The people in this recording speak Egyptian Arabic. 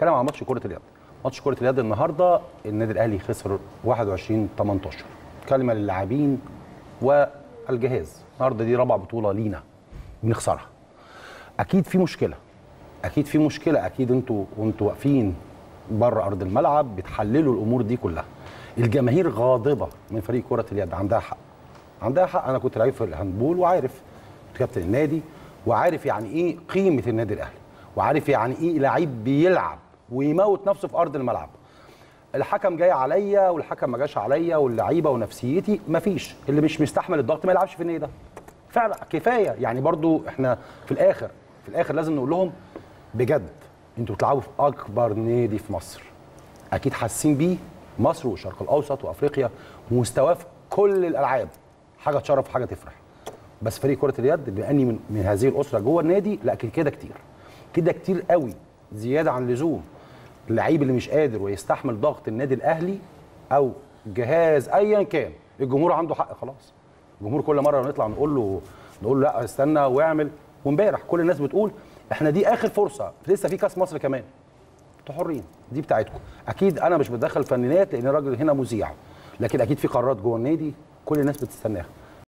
اتكلم عن ماتش كره اليد ماتش كره اليد النهارده النادي الاهلي خسر 21 18 كلمه للاعبين والجهاز النهارده دي رابع بطوله لينا بنخسرها اكيد في مشكله اكيد في مشكله اكيد انتوا وانتوا واقفين بره ارض الملعب بتحللوا الامور دي كلها الجماهير غاضبه من فريق كره اليد عندها حق عندها حق انا كنت لعيب في الهاندبول وعارف كنت كابتن النادي وعارف يعني ايه قيمه النادي الاهلي وعارف يعني ايه لعيب بيلعب ويموت نفسه في ارض الملعب الحكم جاي عليا والحكم ما جاش عليا واللعيبه ونفسيتي مفيش اللي مش مستحمل الضغط ما يلعبش في النادي ده فعلا كفايه يعني برضو احنا في الاخر في الاخر لازم نقول لهم بجد انتوا بتلعبوا في اكبر نادي في مصر اكيد حاسين بيه مصر والشرق الاوسط وافريقيا ومستواه في كل الالعاب حاجه تشرف وحاجه تفرح بس فريق كره اليد بما اني من, من هذه الاسره جوه النادي لا كده كتير كده كتير قوي زياده عن اللزوم اللعيب اللي مش قادر ويستحمل ضغط النادي الاهلي او جهاز ايا كان الجمهور عنده حق خلاص الجمهور كل مره نطلع نقول له نقول له لا استنى واعمل وامبارح كل الناس بتقول احنا دي اخر فرصه لسه في كاس مصر كمان انتوا حرين دي بتاعتكم اكيد انا مش بتدخل فنيات لان الراجل هنا مذيع لكن اكيد في قرارات جوه النادي كل الناس بتستناها